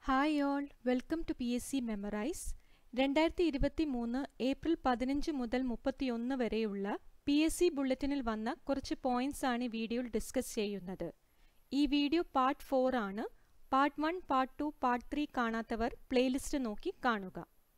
hi all welcome to P S C memorise രണ്ടായിരത്തി ഇരുപത്തി മൂന്ന് ഏപ്രിൽ പതിനഞ്ച് മുതൽ മുപ്പത്തിയൊന്ന് വരെയുള്ള പി എസ് സി ബുള്ളറ്റിനിൽ വന്ന കുറച്ച് പോയിന്റ്സ് ആണ് ഈ വീഡിയോയിൽ ഡിസ്കസ് ചെയ്യുന്നത് ഈ വീഡിയോ പാർട്ട് ഫോർ ആണ് part one part two part three കാണാത്തവർ പ്ലേലിസ്റ്റ് നോക്കി കാണുക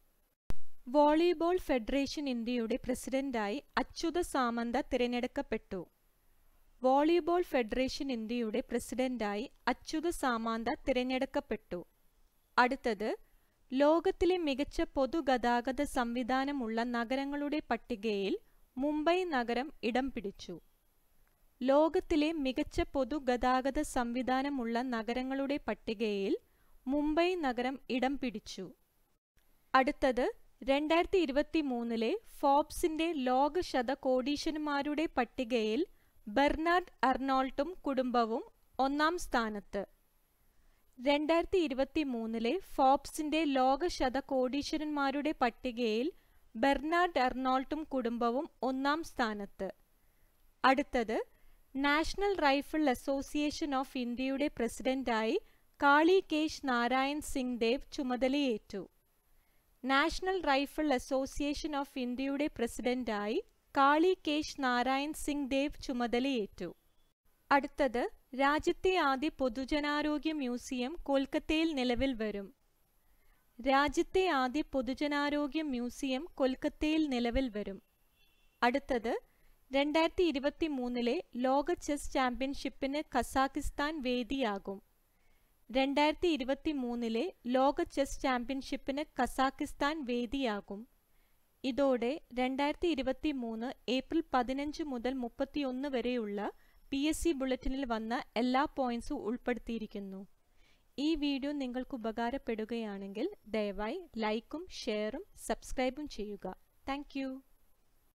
വോളിബോൾ ഫെഡറേഷൻ ഇന്ത്യയുടെ പ്രസിഡന്റായി അച്യുത സാമന്ത തിരഞ്ഞെടുക്കപ്പെട്ടു വോളിബോൾ ഫെഡറേഷൻ ഇന്ത്യയുടെ പ്രസിഡന്റായി അച്യുത സാമാന്ത തിരഞ്ഞെടുക്കപ്പെട്ടു അടുത്തത് ലോകത്തിലെ മികച്ച പൊതുഗതാഗത സംവിധാനമുള്ള നഗരങ്ങളുടെ പട്ടികയിൽ മുംബൈ നഗരം ഇടം പിടിച്ചു ലോകത്തിലെ മികച്ച പൊതുഗതാഗത സംവിധാനമുള്ള നഗരങ്ങളുടെ പട്ടികയിൽ മുംബൈ നഗരം ഇടം പിടിച്ചു അടുത്തത് രണ്ടായിരത്തി ഇരുപത്തി മൂന്നിലെ ഫോബ്സിന്റെ ലോക ശതകോടീശന്മാരുടെ പട്ടികയിൽ ബെർണാഡ് അർണോൾട്ടും കുടുംബവും ഒന്നാം സ്ഥാനത്ത് രണ്ടായിരത്തി ഇരുപത്തി മൂന്നിലെ ഫോബ്സിന്റെ ലോക ശതകോടീശ്വരന്മാരുടെ പട്ടികയിൽ ബെർണാഡ് അർണോൾട്ടും കുടുംബവും ഒന്നാം സ്ഥാനത്ത് അടുത്തത് നാഷണൽ റൈഫിൾ അസോസിയേഷൻ ഓഫ് ഇന്ത്യയുടെ പ്രസിഡന്റായി കാളി കേശ് നാരായൺ സിംഗ് ദേവ് ചുമതലയേറ്റു നാഷണൽ റൈഫിൾ അസോസിയേഷൻ ഓഫ് ഇന്ത്യയുടെ പ്രസിഡന്റായി കാളി കേശ് നാരായൺ സിംഗ് ദേവ് ചുമതലയേറ്റു അടുത്തത് രാജ്യത്തെ ആദ്യ പൊതുജനാരോഗ്യ മ്യൂസിയം കൊൽക്കത്തയിൽ നിലവിൽ വരും രാജ്യത്തെ ആദ്യ പൊതുജനാരോഗ്യ മ്യൂസിയം കൊൽക്കത്തയിൽ നിലവിൽ വരും അടുത്തത് രണ്ടായിരത്തി ഇരുപത്തി മൂന്നിലെ ലോക ചെസ് ചാമ്പ്യൻഷിപ്പിന് കസാക്കിസ്ഥാൻ വേദിയാകും രണ്ടായിരത്തി ഇരുപത്തി മൂന്നിലെ ലോക ചെസ് ചാമ്പ്യൻഷിപ്പിന് കസാക്കിസ്ഥാൻ വേദിയാകും ഇതോടെ രണ്ടായിരത്തി ഇരുപത്തി മൂന്ന് ഏപ്രിൽ പതിനഞ്ച് മുതൽ മുപ്പത്തിയൊന്ന് വരെയുള്ള പി എസ് സി ബുള്ളറ്റിനിൽ വന്ന എല്ലാ പോയിന്റ്സും ഉൾപ്പെടുത്തിയിരിക്കുന്നു ഈ വീഡിയോ നിങ്ങൾക്ക് ഉപകാരപ്പെടുകയാണെങ്കിൽ ദയവായി ലൈക്കും ഷെയറും സബ്സ്ക്രൈബും ചെയ്യുക താങ്ക്